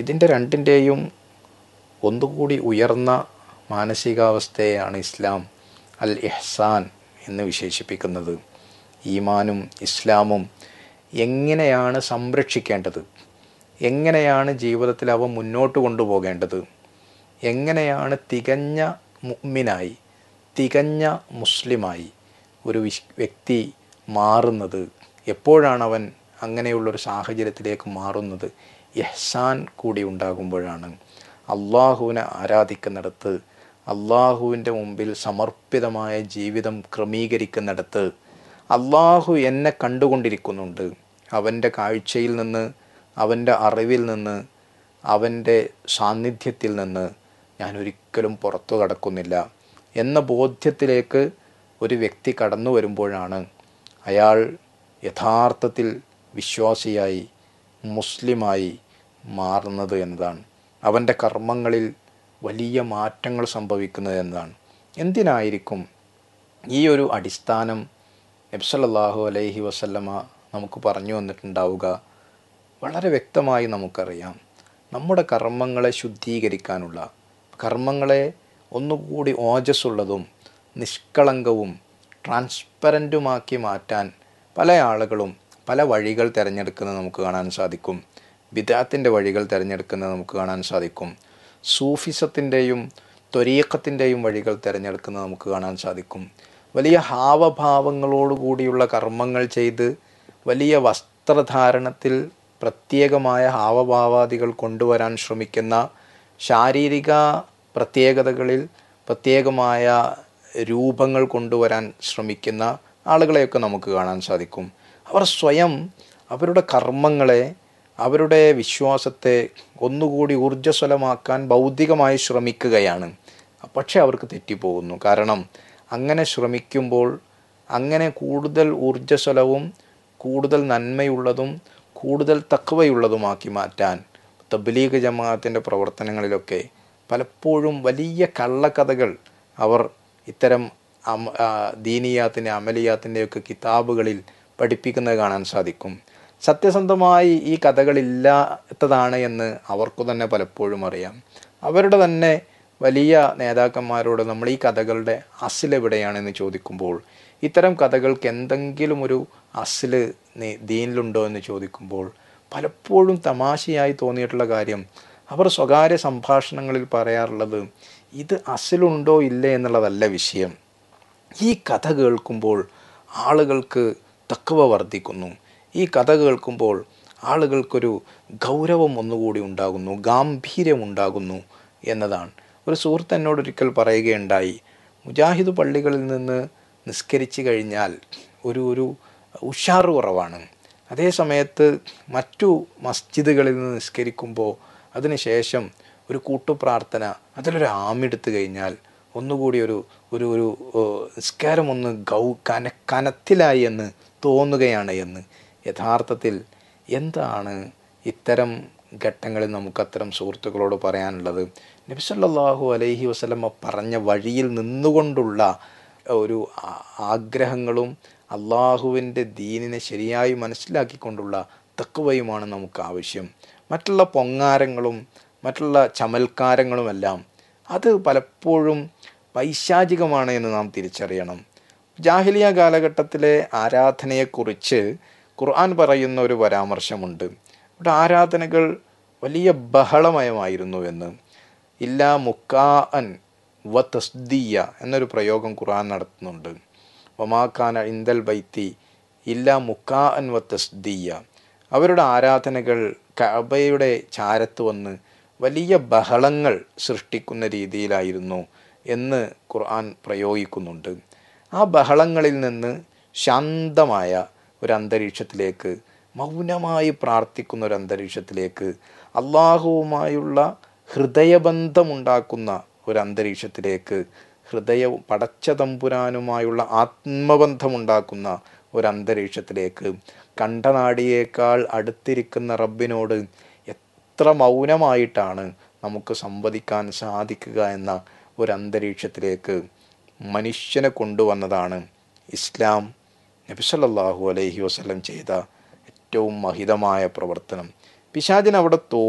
ഇതിൻ്റെ രണ്ടിൻ്റെയും ഒന്നുകൂടി ഉയർന്ന മാനസികാവസ്ഥയെയാണ് ഇസ്ലാം അൽ ഇഹ്സാൻ എന്ന് വിശേഷിപ്പിക്കുന്നത് ഈമാനും ഇസ്ലാമും എങ്ങനെയാണ് സംരക്ഷിക്കേണ്ടത് എങ്ങനെയാണ് ജീവിതത്തിൽ അവ മുന്നോട്ട് കൊണ്ടുപോകേണ്ടത് എങ്ങനെയാണ് തികഞ്ഞ മുഅ്മിനായി തികഞ്ഞ മുസ്ലിമായി ഒരു വിശ് വ്യക്തി മാറുന്നത് എപ്പോഴാണ് അവൻ അങ്ങനെയുള്ളൊരു സാഹചര്യത്തിലേക്ക് മാറുന്നത് ഇഹ്സാൻ കൂടി ഉണ്ടാകുമ്പോഴാണ് അള്ളാഹുവിനെ ആരാധിക്കുന്നിടത്ത് അള്ളാഹുവിൻ്റെ മുമ്പിൽ സമർപ്പിതമായ ജീവിതം ക്രമീകരിക്കുന്നിടത്ത് അള്ളാഹു എന്നെ കണ്ടുകൊണ്ടിരിക്കുന്നുണ്ട് അവൻ്റെ കാഴ്ചയിൽ നിന്ന് അവൻ്റെ അറിവിൽ നിന്ന് അവൻ്റെ സാന്നിധ്യത്തിൽ നിന്ന് ഞാൻ ഒരിക്കലും പുറത്തു കടക്കുന്നില്ല എന്ന ബോധ്യത്തിലേക്ക് ഒരു വ്യക്തി കടന്നു വരുമ്പോഴാണ് അയാൾ യഥാർത്ഥത്തിൽ വിശ്വാസിയായി മുസ്ലിമായി മാറുന്നത് എന്നതാണ് അവൻ്റെ കർമ്മങ്ങളിൽ വലിയ മാറ്റങ്ങൾ സംഭവിക്കുന്നത് എന്നതാണ് എന്തിനായിരിക്കും ഈ ഒരു അടിസ്ഥാനം നബ്സല്ലാഹു അലൈഹി വസല്ലമ നമുക്ക് പറഞ്ഞു വന്നിട്ടുണ്ടാവുക വളരെ വ്യക്തമായി നമുക്കറിയാം നമ്മുടെ കർമ്മങ്ങളെ ശുദ്ധീകരിക്കാനുള്ള കർമ്മങ്ങളെ ഒന്നുകൂടി ഓജസ്സുള്ളതും നിഷ്കളങ്കവും ട്രാൻസ്പെറൻറ്റുമാക്കി മാറ്റാൻ പല ആളുകളും പല വഴികൾ തിരഞ്ഞെടുക്കുന്നത് നമുക്ക് കാണാൻ സാധിക്കും ബിദാത്തിൻ്റെ വഴികൾ തിരഞ്ഞെടുക്കുന്നത് നമുക്ക് കാണാൻ സാധിക്കും സൂഫിസത്തിൻ്റെയും ത്വരീക്കത്തിൻ്റെയും വഴികൾ തിരഞ്ഞെടുക്കുന്നത് നമുക്ക് കാണാൻ സാധിക്കും വലിയ ഹാവഭാവങ്ങളോടുകൂടിയുള്ള കർമ്മങ്ങൾ ചെയ്ത് വലിയ വസ്ത്രധാരണത്തിൽ പ്രത്യേകമായ ഹാവഭാവാദികൾ കൊണ്ടുവരാൻ ശ്രമിക്കുന്ന ശാരീരിക പ്രത്യേകതകളിൽ പ്രത്യേകമായ രൂപങ്ങൾ കൊണ്ടുവരാൻ ശ്രമിക്കുന്ന ആളുകളെയൊക്കെ നമുക്ക് കാണാൻ സാധിക്കും അവർ സ്വയം അവരുടെ കർമ്മങ്ങളെ അവരുടെ വിശ്വാസത്തെ ഒന്നുകൂടി ഊർജ്ജസ്വലമാക്കാൻ ഭൗതികമായി ശ്രമിക്കുകയാണ് പക്ഷെ അവർക്ക് തെറ്റിപ്പോകുന്നു കാരണം അങ്ങനെ ശ്രമിക്കുമ്പോൾ അങ്ങനെ കൂടുതൽ ഊർജ്ജസ്വലവും കൂടുതൽ നന്മയുള്ളതും കൂടുതൽ തക്കവയുള്ളതുമാക്കി മാറ്റാൻ തബ്ലീഗ് ജമാഅത്തിൻ്റെ പ്രവർത്തനങ്ങളിലൊക്കെ പലപ്പോഴും വലിയ കള്ളക്കഥകൾ അവർ ഇത്തരം അമ ദീനിയാത്തിൻ്റെ അമലിയാത്തിൻ്റെയൊക്കെ കിതാബുകളിൽ പഠിപ്പിക്കുന്നത് കാണാൻ സാധിക്കും സത്യസന്ധമായി ഈ കഥകളില്ലാത്തതാണ് എന്ന് അവർക്കു തന്നെ പലപ്പോഴും അറിയാം അവരുടെ തന്നെ വലിയ നേതാക്കന്മാരോട് നമ്മൾ ഈ കഥകളുടെ അസിലെവിടെയാണെന്ന് ചോദിക്കുമ്പോൾ ഇത്തരം കഥകൾക്ക് എന്തെങ്കിലും ഒരു അസില് ദീനിലുണ്ടോ എന്ന് ചോദിക്കുമ്പോൾ പലപ്പോഴും തമാശയായി തോന്നിയിട്ടുള്ള കാര്യം അവർ സ്വകാര്യ സംഭാഷണങ്ങളിൽ പറയാറുള്ളത് ഇത് അസിലുണ്ടോ ഇല്ലേ എന്നുള്ളതല്ല വിഷയം ഈ കഥ കേൾക്കുമ്പോൾ ആളുകൾക്ക് തക്കവ വർദ്ധിക്കുന്നു ഈ കഥ കേൾക്കുമ്പോൾ ആളുകൾക്കൊരു ഗൗരവം ഒന്നുകൂടി ഉണ്ടാകുന്നു ഗാംഭീര്യം ഉണ്ടാകുന്നു എന്നതാണ് ഒരു സുഹൃത്ത് എന്നോട് ഒരിക്കൽ പറയുകയുണ്ടായി മുജാഹിദ് പള്ളികളിൽ നിന്ന് നിസ്കരിച്ചു കഴിഞ്ഞാൽ ഒരു ഒരു ഉഷാറ് കുറവാണ് അതേ സമയത്ത് മറ്റു മസ്ജിദുകളിൽ നിന്ന് നിസ്കരിക്കുമ്പോൾ അതിനുശേഷം ഒരു കൂട്ടുപ്രാർത്ഥന അതിലൊരു ആമെടുത്തു കഴിഞ്ഞാൽ ഒന്നുകൂടി ഒരു ഒരു ഒരു നിസ്കാരം ഒന്ന് ഗൗ കന കനത്തിലായി എന്ന് തോന്നുകയാണ് എന്ന് യഥാർത്ഥത്തിൽ എന്താണ് ഇത്തരം ഘട്ടങ്ങളിൽ നമുക്ക് അത്തരം സുഹൃത്തുക്കളോട് പറയാനുള്ളത് നബിസല്ലാഹു അലൈഹി വസ്ലമ പറഞ്ഞ വഴിയിൽ നിന്നുകൊണ്ടുള്ള ഒരു ആഗ്രഹങ്ങളും അള്ളാഹുവിൻ്റെ ദീനിനെ ശരിയായി മനസ്സിലാക്കിക്കൊണ്ടുള്ള തക്കവയുമാണ് നമുക്ക് ആവശ്യം മറ്റുള്ള പൊങ്ങാരങ്ങളും മറ്റുള്ള ചമൽക്കാരങ്ങളുമെല്ലാം അത് പലപ്പോഴും പൈശാചികമാണ് എന്ന് നാം തിരിച്ചറിയണം ജാഹിലിയ കാലഘട്ടത്തിലെ ആരാധനയെക്കുറിച്ച് ഖുർആൻ പറയുന്ന ഒരു പരാമർശമുണ്ട് ഇവിടെ ആരാധനകൾ വലിയ ബഹളമയമായിരുന്നു എന്ന് ഇല്ലാ മുക്കാഅൻ വ തസ്ദിയ എന്നൊരു പ്രയോഗം ഖുർആൻ നടത്തുന്നുണ്ട് ഒമാഖാന ഇന്ദൽ ബൈത്തി ഇല്ലാ മുക്കാഅൻ വ തസ്ദിയ അവരുടെ ആരാധനകൾ കഅബയുടെ ചാരത്ത് വന്ന് വലിയ ബഹളങ്ങൾ സൃഷ്ടിക്കുന്ന രീതിയിലായിരുന്നു എന്ന് ഖുർആൻ പ്രയോഗിക്കുന്നുണ്ട് ആ ബഹളങ്ങളിൽ നിന്ന് ശാന്തമായ ഒരു അന്തരീക്ഷത്തിലേക്ക് മൗനമായി പ്രാർത്ഥിക്കുന്ന ഒരു അന്തരീക്ഷത്തിലേക്ക് അള്ളാഹുവുമായുള്ള ഹൃദയബന്ധമുണ്ടാക്കുന്ന ഒരു അന്തരീക്ഷത്തിലേക്ക് ഹൃദയ പടച്ച തമ്പുരാനുമായുള്ള ആത്മബന്ധമുണ്ടാക്കുന്ന ഒരു അന്തരീക്ഷത്തിലേക്ക് കണ്ടനാടിയേക്കാൾ അടുത്തിരിക്കുന്ന റബ്ബിനോട് എത്ര മൗനമായിട്ടാണ് നമുക്ക് സംവദിക്കാൻ സാധിക്കുക എന്ന ഒരു അന്തരീക്ഷത്തിലേക്ക് മനുഷ്യനെ കൊണ്ടുവന്നതാണ് ഇസ്ലാം നബിസല്ലാഹു അലൈഹി വസ്ലം ചെയ്ത ഏറ്റവും മഹിതമായ പ്രവർത്തനം പിശാചിന് അവിടെ തോ